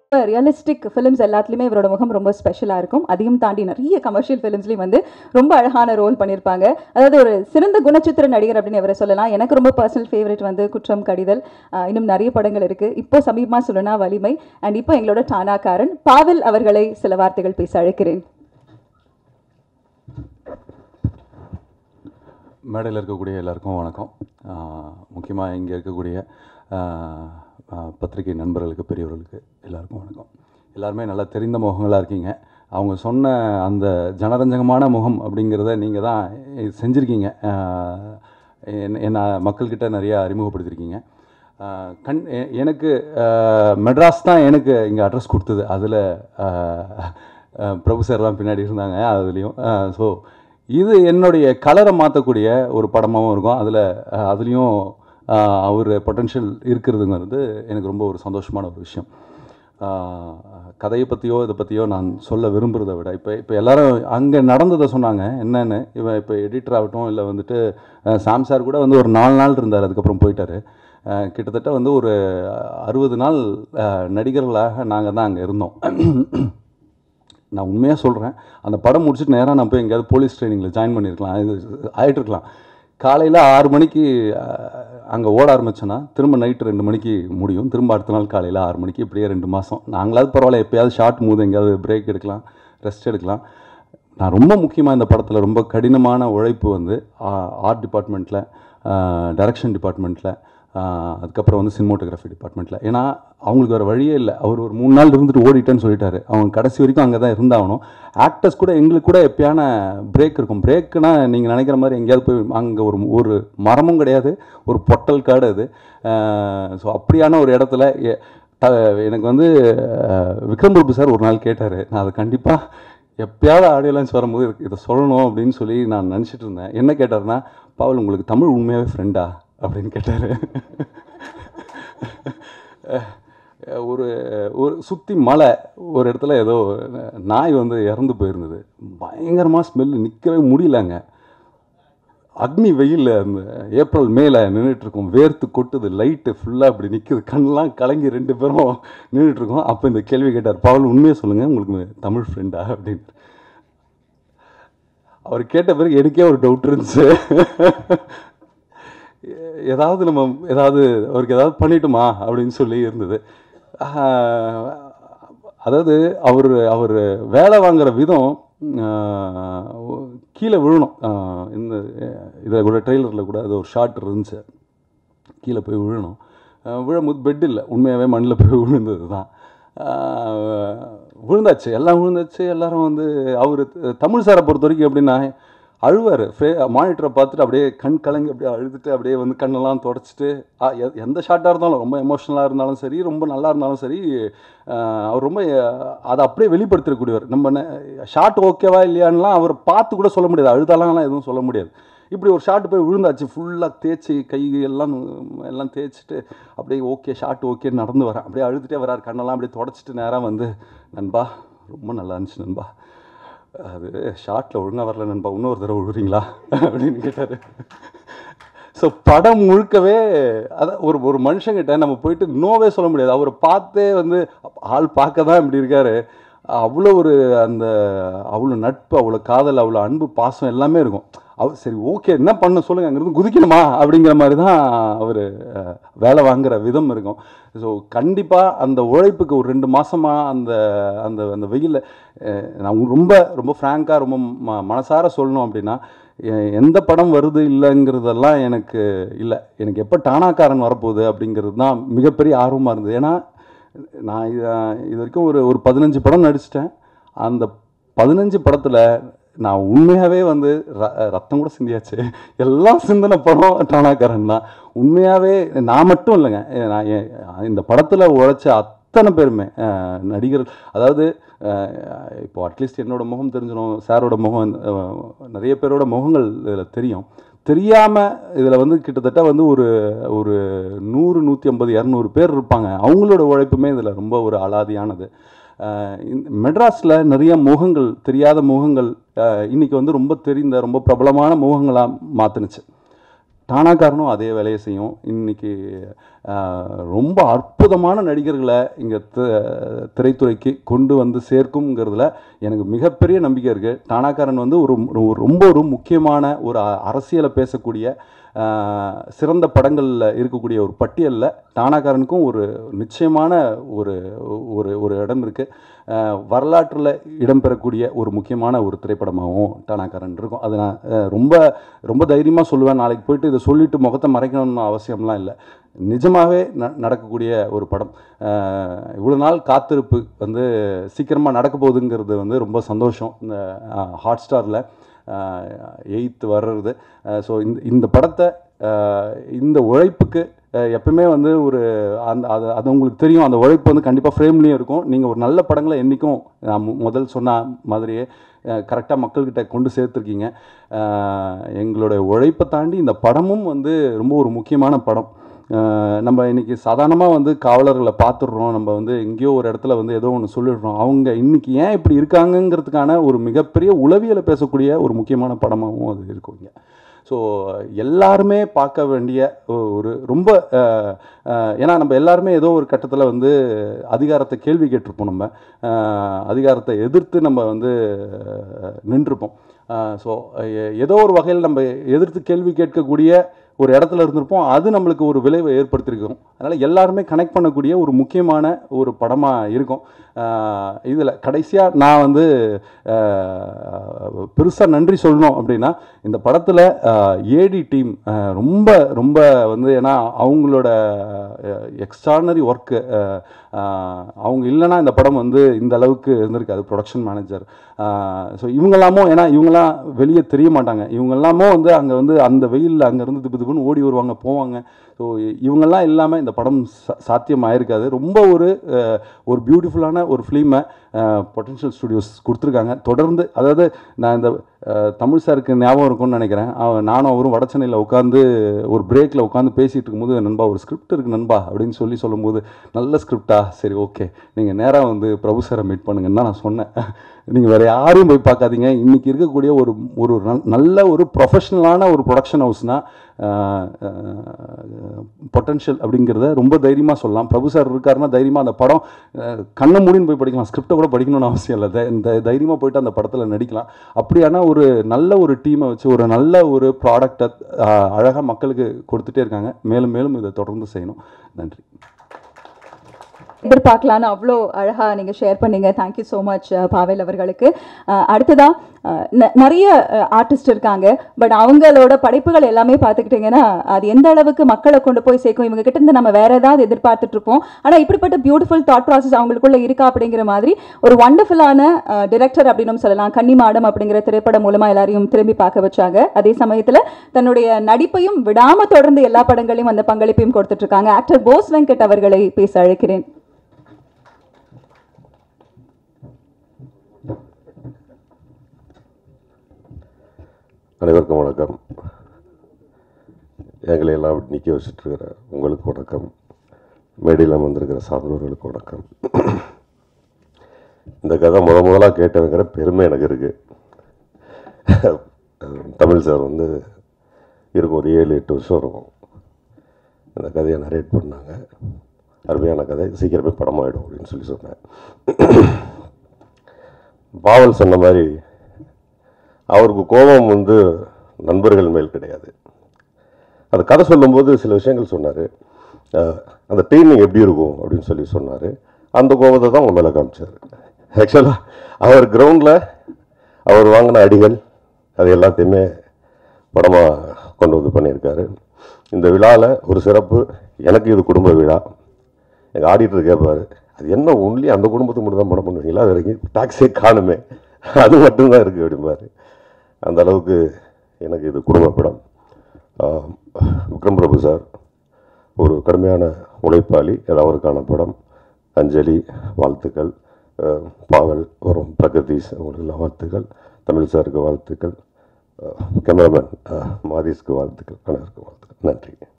realistic films எல்லாத்துலேயுமே இவரோட முகம் ரொம்ப ஸ்பெஷலாக இருக்கும் அதையும் தாண்டி நிறைய கமர்ஷியல் ஃபிலிம்ஸ்லையும் வந்து ரொம்ப அழகான ரோல் பண்ணியிருப்பாங்க அதாவது ஒரு சிறந்த குணச்சித்திர நடிகர் அப்படின்னு இவரை சொல்லலாம் எனக்கு ரொம்ப பர்சனல் ஃபேவரட் வந்து குற்றம் கடிதல் ஆஹ் இன்னும் நிறைய படங்கள் இருக்குது இப்போ சமீபமாக சொல்லணும்னா வலிமை அண்ட் இப்போ எங்களோட டானாக்காரன் பாவல் அவர்களை சில வார்த்தைகள் பேச அழைக்கிறேன் மேடையில் இருக்கக்கூடிய எல்லாருக்கும் வணக்கம் முக்கியமாக இங்கே இருக்கக்கூடிய ஆஹ், ஆஹ், பத்திரிகை நண்பர்களுக்கு பெரியவர்களுக்கு எல்லாருக்கும் வணக்கம் எல்லாருமே நல்லா தெரிந்த முகங்களாக இருக்கீங்க அவங்க சொன்ன அந்த ஜனரஞ்சகமான முகம் அப்படிங்கிறத நீங்கள் தான் செஞ்சுருக்கீங்க ஆஹ், என்ன- என்ன மக்கள்கிட்ட நிறைய அறிமுகப்படுத்தியிருக்கீங்க ஆஹ், கண் எ- எனக்கு ஆஹ், மெட்ராஸ் தான் எனக்கு இங்கே அட்ரஸ் கொடுத்தது அதில் பிரபு சார் தான் பின்னாடி இருந்தாங்க அதுலேயும் ஸோ இது என்னுடைய கலரை மாற்றக்கூடிய ஒரு படமாகவும் இருக்கும் அதில் அதுலேயும் அவர் பொட்டன்ஷியல் இருக்கிறதுங்கிறது எனக்கு ரொம்ப ஒரு சந்தோஷமான ஒரு விஷயம் ஆஹ், கதையை பற்றியோ இதை பற்றியோ நான் சொல்ல விரும்புகிறத விட இப்போ இப்போ எல்லாரும் அங்கே நடந்ததை சொன்னாங்க என்னென்னு இவன் இப்போ எடிட்டர் ஆகட்டும் இல்லை வந்துட்டு அஹ், சாம் சார் கூட வந்து ஒரு நாலு நாள் இருந்தார் அதுக்கப்புறம் போயிட்டாரு அஹ், கிட்டத்தட்ட வந்து ஒரு அறுபது நாள் அஹ், நடிகர்களாக நாங்கள் தான் அங்கே இருந்தோம் நான் உண்மையாக சொல்கிறேன் அந்த படம் முடிச்சுட்டு நேராக நான் போய் எங்கேயாவது போலீஸ் ட்ரைனிங்கில் ஜாயின் பண்ணியிருக்கலாம் இது ஆகிட்டு இருக்கலாம் காலையில் ஆறு மணிக்கு அங்கே ஓட ஆரம்பிச்சேன்னா திரும்ப நைட்டு ரெண்டு மணிக்கு முடியும் திரும்ப அடுத்த நாள் காலையில் ஆறு மணிக்கு இப்படியே ரெண்டு மாதம் நாங்களாவது பரவாயில்ல எப்பயாவது ஷார்ட் மூது எங்கேயாவது பிரேக் எடுக்கலாம் ரெஸ்ட் எடுக்கலாம் நான் ரொம்ப முக்கியமாக இந்த படத்தில் ரொம்ப கடினமான உழைப்பு வந்து ஆர்ட் டிபார்ட்மெண்ட்டில் டைரக்ஷன் டிபார்ட்மெண்ட்டில் அதுக்கப்புறம் வந்து சினிமோட்டோகிராஃபி டிபார்ட்மெண்ட்டில் ஏன்னா அவங்களுக்கு வேறு வழியே இல்லை அவர் ஒரு மூணு நாள் இருந்துட்டு ஓடிட்டேன்னு சொல்லிட்டாரு அவங்க கடைசி வரைக்கும் அங்கே தான் இருந்தாகணும் ஆக்டர்ஸ் கூட எங்களுக்கு கூட எப்பயான பிரேக் இருக்கும் பிரேக்குனா நீங்கள் நினைக்கிற மாதிரி எங்கேயாவது போய் அங்கே ஒரு ஒரு மரமும் கிடையாது ஒரு பொட்டல் காடு அது ஸோ அப்படியான ஒரு இடத்துல எ- த- எனக்கு வந்து அஹ், விக்ரம் பிரபு சார் ஒரு நாள் கேட்டார் நான் அதை கண்டிப்பாக எப்பயாவது ஆடியோ லான்ச் வரும்போது இதுக்கு இதை சொல்லணும் அப்படின்னு சொல்லி நான் நினச்சிட்டு இருந்தேன் என்ன கேட்டாருன்னா பாவல் உங்களுக்கு தமிழ் உண்மையாகவே ஃப்ரெண்டா அப்படின்னு கேட்டார் ஒரு ஒரு சுற்றி மலை ஒரு இடத்துல ஏதோ நாய் வந்து இறந்து போயிருந்தது பயங்கரமாக ஸ்மெல்லு நிற்கவே முடியலங்க அக்னி வெயில்ல அந்த ஏப்ரல் மேல நின்றுட்டு இருக்கோம் வேர்த்து கொட்டுது லைட்டு ஃபுல்லாக அப்படி நிற்குது கண்ணெல்லாம் கலங்கி ரெண்டு பேரும் நின்றுட்டு இருக்கோம் அப்போ இந்த கேள்வி கேட்டார் பவுல் உண்மையை சொல்லுங்கள் உங்களுக்கு தமிழ் ஃப்ரெண்டா அப்படின்னு அவர் கேட்ட பிறகு எனக்கே ஒரு டவுட் இருந்துச்சு ஏதாவது நம்ம ஏதாவது அவருக்கு ஏதாவது பண்ணிட்டோமா அப்படின்னு சொல்லி இருந்தது ஆஹ், அதாவது அவர் அவர் வேலை வாங்குற விதம் ஆஹ், கீழே விழணும் ஆஹ், இந்த இதில் கூட ட்ரெய்லரில் கூட அது ஒரு ஷார்ட் இருந்துச்சு கீழே போய் விழணும் ஆஹ், விழும்போது பெட் இல்லை உண்மையாகவே மண்ணில் போய் விழுந்தது தான் ஆஹ், விழுந்தாச்சு எல்லாம் விழுந்தாச்சு எல்லாரும் வந்து அவர் தமிழ் சாரை பொறுத்த வரைக்கும் எப்படின்னா அழுவார் ஃபே மானிட்டரை பார்த்துட்டு அப்படியே கண் கலங்கி அப்படியே அழுதுட்டு அப்படியே வந்து கண்ணெல்லாம் தொடச்சிட்டு ஆ, எ- எந்த ஷார்ட்டாக இருந்தாலும் ரொம்ப எமோஷ்னலாக இருந்தாலும் சரி ரொம்ப நல்லா இருந்தாலும் சரி ஆஹ், அவர் ரொம்ப அஹ், அதை அப்படியே வெளிப்படுத்திடக்கூடியவர் நம்ம ஷார்ட் ஓகேவா இல்லையான்லாம் அவர் பார்த்து கூட சொல்ல முடியாது அழுதாலாம் எதுவும் சொல்ல முடியாது இப்படி ஒரு ஷார்ட் போய் விழுந்தாச்சு ஃபுல்லாக தேய்ச்சி கை எல்லாம் எல்லாம் தேய்ச்சிட்டு அப்படியே ஓகே ஷார்ட் ஓகே நடந்து வரேன் அப்படியே அழுதுகிட்டே வரார் கண்ணெல்லாம் அப்படியே தொடச்சிட்டு நேராக வந்து நண்பா ரொம்ப நல்லா இருந்துச்சு நண்பா அது ஷார்ட்டில் ஒழுங்காக வரல நண்பா இன்னொரு தடவை விழுறீங்களா அப்படின்னு கேட்டார் ஸோ படம் முழுக்கவே அதான் ஒரு ஒரு மனுஷங்கிட்ட நம்ம போயிட்டு நோவே சொல்ல முடியாது அவரை பார்த்தே வந்து ஆள் பார்க்க தான் இப்படி இருக்காரு அவ்வளோ ஒரு அந்த அவ்வளோ நட்பு அவ்வளோ காதல் அவ்வளோ அன்பு பாசம் எல்லாமே இருக்கும் அவர் சரி ஓகே என்ன பண்ண சொல்லுங்க அங்கேருந்து குதிக்கணுமா அப்படிங்கிற மாதிரி தான் அவர் வேலை வாங்குற விதம் இருக்கும் ஸோ கண்டிப்பாக அந்த உழைப்புக்கு ஒரு ரெண்டு மாசமா அந்த அந்த அந்த வெயிலில் நான் ரொம்ப ரொம்ப ஃப்ராங்காக ரொம்ப ம மனசார சொல்லணும் அப்படின்னா எ- எந்த படம் வருது இல்லைங்கிறதெல்லாம் எனக்கு இல்லை எனக்கு எப்போ டானாக்காரன் வரப்போகுது அப்படிங்கிறது தான் மிகப்பெரிய ஆர்வமாக இருந்தது ஏன்னா நான் இது இது வரைக்கும் ஒரு ஒரு பதினஞ்சு படம் நடிச்சிட்டேன் அந்த பதினஞ்சு படத்தில் நான் உண்மையாகவே வந்து ர- ரத்தம் கூட சிந்தியாச்சு எல்லாம் சிந்தின படம் டானாக்காரன் தான் உண்மையாகவே நான் மட்டும் இல்லைங்க எ- நான் எ- இந்த படத்தில் உழைச்ச அத்தனை பேருமே அஹ், நடிகர் அதாவது அஹ், இப்போ அட்லீஸ்ட் என்னோட முகம் தெரிஞ்சிடும் சாரோட முகம் அஹ், நிறைய பேரோட முகங்கள் இதில் தெரியும் தெரியாமல் இதில் வந்து கிட்டத்தட்ட வந்து ஒரு ஒரு நூறு நூற்றி ஐம்பது இரநூறு பேர் இருப்பாங்க அவங்களோட உழைப்புமே இதில் ரொம்ப ஒரு அலாதியானது அஹ் இந்த மெட்ராஸில் நிறைய முகங்கள் தெரியாத முகங்கள் அஹ் இன்னைக்கு வந்து ரொம்ப தெரிந்த ரொம்ப பிரபலமான முகங்களாக மாற்றுனுச்சு டானாக்காரனும் அதே வேலையை செய்யும் இன்னைக்கு ஆஹ், ரொம்ப அற்புதமான நடிகர்களை இங்கே திரைத்துறைக்கு கொண்டு வந்து சேர்க்குங்கிறதுல எனக்கு மிகப்பெரிய நம்பிக்கை இருக்குது டானாக்காரன் வந்து ஒரு ஒரு- ரொம்ப ஒரு முக்கியமான ஒரு அ- அரசியலை பேசக்கூடிய ஆஹ், சிறந்த படங்களில் இருக்கக்கூடிய ஒரு பட்டியலில் டானாக்காரனுக்கும் ஒரு நிச்சயமான ஒரு ஒரு ஒரு இடம் இருக்குது வரலாற்றில் இடம்பெறக்கூடிய ஒரு முக்கியமான ஒரு திரைப்படமாகவும் டானாக்காரன் இருக்கும் அது நான் அஹ், ரொம்ப ரொம்ப தைரியமாக சொல்லுவேன் நாளைக்கு போயிட்டு இதை சொல்லிட்டு முகத்தை மறைக்கணும்னு அவசியம்லாம் இல்லை நிஜமாகவே ந நடக்கக்கூடிய ஒரு படம் அஹ், இவ்வளோ நாள் காத்திருப்பு வந்து சீக்கிரமாக நடக்க போகுதுங்கிறது வந்து ரொம்ப சந்தோஷம் இந்த ஹாட் ஸ்டாரில் எயித்து வர்றது ஸோ இந்த இந்த படத்தை அஹ், இந்த உழைப்புக்கு அஹ், எப்பவுமே வந்து ஒரு அந்த அது அது உங்களுக்கு தெரியும் அந்த உழைப்பு வந்து கண்டிப்பாக ஃப்ரேம்லேயும் இருக்கும் நீங்கள் ஒரு நல்ல படங்களை என்றைக்கும் நான் மு- முதல் சொன்ன மாதிரியே கரெக்டாக மக்கள்கிட்ட கொண்டு சேர்த்துருக்கீங்க அஹ், எங்களுடைய உழைப்பை தாண்டி இந்த படமும் வந்து ரொம்ப ஒரு முக்கியமான படம் அஹ், நம்ம இன்னைக்கு சாதாரணமாக வந்து காவலர்களை பார்த்துடுறோம் நம்ம வந்து எங்கேயோ ஒரு இடத்துல வந்து ஏதோ ஒன்று சொல்லிடுறோம் அவங்க இன்னைக்கு ஏன் இப்படி இருக்காங்கங்கிறதுக்கான ஒரு மிகப்பெரிய உளவியலை பேசக்கூடிய ஒரு முக்கியமான படமாகவும் அது இருக்கும் இங்கே ஸோ எல்லாருமே பார்க்க வேண்டிய ஒ- ஒரு ரொம்ப அஹ், அஹ், ஏன்னா நம்ம எல்லாருமே ஏதோ ஒரு கட்டத்தில் வந்து அதிகாரத்தை கேள்வி கேட்டிருப்போம் நம்ம அஹ், அதிகாரத்தை எதிர்த்து நம்ம வந்து அஹ், நின்றுப்போம் ஸோ ஏதோ ஒரு வகையில் நம்ம எதிர்த்து கேள்வி கேட்கக்கூடிய ஒரு இடத்துல இருந்திருப்போம் அது நம்மளுக்கு ஒரு விளைவை ஏற்படுத்தியிருக்கும் அதனால் எல்லாருமே கனெக்ட் பண்ணக்கூடிய ஒரு முக்கியமான ஒரு படமாக இருக்கும் இதில் கடைசியாக நான் வந்து பெருசாக நன்றி சொல்லணும் அப்படின்னா இந்த படத்தில் ஏடி டீம் ரொம்ப ரொம்ப வந்து ஏன்னா அவங்களோட எக்ஸ்ட்ரானரி ஒர்க்கு அவங்க இல்லைன்னா இந்த படம் வந்து இந்த அளவுக்கு இருந்திருக்காது ப்ரொடக்ஷன் மேனேஜர் ஸோ இவங்கெல்லாமும் ஏன்னா இவங்கெல்லாம் வெளியே தெரிய மாட்டாங்க இவங்கெல்லாமும் வந்து அங்கே வந்து அந்த வெயிலில் அங்கேருந்து திப்பு திப்புன்னு ஓடி வருவாங்க போவாங்க ஸோ இவங்கெல்லாம் இல்லாமல் இந்த படம் சா சாத்தியம் ஆயிருக்காது ரொம்ப ஒரு அஹ், ஒரு பியூட்டிஃபுல்லான ஒரு ஃபிலிமை பொட்டன்ஷியல் ஸ்டுடியோஸ் கொடுத்துருக்காங்க தொடர்ந்து அதாவது நான் இந்த அஹ், தமிழ் சாருக்கு ஞாபகம் இருக்கும்னு நினைக்கிறேன் அவன் நானும் அவரும் வடச்சென்னையில் உட்காந்து ஒரு பிரேக்கில் உட்காந்து பேசிகிட்டு இருக்கும்போது நண்பா ஒரு ஸ்கிரிப்ட் இருக்குது நண்பா அப்படின்னு சொல்லி சொல்லும்போது நல்ல ஸ்கிரிப்டா சரி ஓகே நீங்கள் நேராக வந்து பிரபு சாரை மீட் பண்ணுங்கன்னு தான் நான் சொன்னேன் நீங்கள் வேறு யாரையும் போய் பார்க்காதீங்க இன்றைக்கி இருக்கக்கூடிய ஒரு ஒரு நல்- நல்ல ஒரு ப்ரொஃபஷ்னலான ஒரு ப்ரொடக்ஷன் ஹவுஸ்னால் பொட்டன்ஷியல் அப்படிங்கிறத ரொம்ப தைரியமாக சொல்லலாம் பிரபு சார் இருக்காருன்னா தைரியமாக அந்த படம் அஹ், கண்ணை மூடின்னு போய் படிக்கலாம் ஸ்கிரிப்டை கூட படிக்கணும்னு அவசியம் இல்லை தை- இந்த தைரியமாக போயிட்டு அந்த படத்தில் நடிக்கலாம் அப்படியான ஒரு நல்ல ஒரு டீமை வச்சு ஒரு நல்ல ஒரு ப்ராடக்டை அழகாக மக்களுக்கு கொடுத்துட்டே இருக்காங்க மேலும் மேலும் இதை தொடர்ந்து செய்யணும் நன்றி எதிர்பார்க்கலான்னு அவ்வளோ அழகா நீங்க ஷேர் பண்ணீங்க தேங்க்யூ ஸோ மச் பாவேல் அவர்களுக்கு அஹ், அடுத்ததா அஹ், ந- நிறைய ஆர்டிஸ்ட் இருக்காங்க பட் அவங்களோட படைப்புகள் எல்லாமே பார்த்துக்கிட்டிங்கன்னா அது எந்த அளவுக்கு மக்களை கொண்டு போய் சேர்க்கும் இவங்க கிட்ட இருந்து நம்ம வேற ஏதாவது எதிர்பார்த்துட்டு இருப்போம் ஆனால் இப்படிப்பட்ட பியூட்டிஃபுல் தாட் ப்ராசஸ் அவங்களுக்குள்ள இருக்கா அப்படிங்கிற மாதிரி ஒரு வண்டர்ஃபுல்லான டிரெக்டர் அப்படின்னு சொல்லலாம் கன்னிமாடம் அப்படிங்கிற திரைப்படம் மூலமா எல்லாரையும் திரும்பி பார்க்க வச்சாங்க அதே சமயத்துல தன்னுடைய நடிப்பையும் விடாம தொடர்ந்து எல்லா படங்களையும் அந்த பங்களிப்பையும் கொடுத்துட்டு இருக்காங்க ஆக்டர் போஸ் வெங்கட் அவர்களை பேச அழைக்கிறேன் அனைவருக்கும் வணக்கம் எங்களை எல்லாம் நிற்க வச்சுட்ருக்கிற உங்களுக்கு வணக்கம் மேடையில் வந்திருக்கிற சார்ந்தவர்களுக்கு வணக்கம் இந்த கதை முத முதலாக கேட்டதுங்கிற பெருமை எனக்கு இருக்குது தமிழ் சார் வந்து இருக்கும் ஒரு ஏழு எட்டு வருஷம் இருக்கும் இந்த கதையை நரேட் பண்ணாங்க அருமையான கதை சீக்கிரமே படமாயிடும் அப்படின்னு சொல்லி சொன்னேன் பாவல் சொன்ன மாதிரி அவருக்கு கோபம் வந்து நண்பர்கள் மேல் கிடையாது அந்த கதை சொல்லும்போது சில விஷயங்கள் சொன்னார் அந்த ட்ரெயினிங் எப்படி இருக்கும் அப்படின்னு சொல்லி சொன்னார் அந்த கோபத்தை தான் உங்க மேலே காமிச்சார் ஆக்சுவலாக அவர் கிரவுண்டில் அவர் வாங்கின அடிகள் அது எல்லாத்தையுமே படமாக கொண்டு வந்து பண்ணியிருக்காரு இந்த விழாவில் ஒரு சிறப்பு எனக்கு இது குடும்ப விழா எங்கள் ஆடிட்டர் கேட்பாரு அது என்ன ஒன்லி அந்த குடும்பத்துக்கு மட்டும் தான் படம் பண்ணுவீங்களா வேற எங்கேயும் டாக்ஸே காணுமே அது மட்டும்தான் இருக்குது அப்படிம்பாரு அந்த அளவுக்கு எனக்கு இது குடும்ப படம் ஆஹ் விக்ரம் பிரபு சார் ஒரு கடுமையான உழைப்பாளி அது அவருக்கான படம் அஞ்சலி வாழ்த்துக்கள் ஆஹ் பாவல் வரும் பிரகதீஷ் அவங்களுக்கெல்லாம் வாழ்த்துக்கள் தமிழ் சாருக்கு வாழ்த்துக்கள் கேமராமேன் மாதீஸ்க்கு வாழ்த்துக்கள் அனைவருக்கும் வாழ்த்துக்கள் நன்றி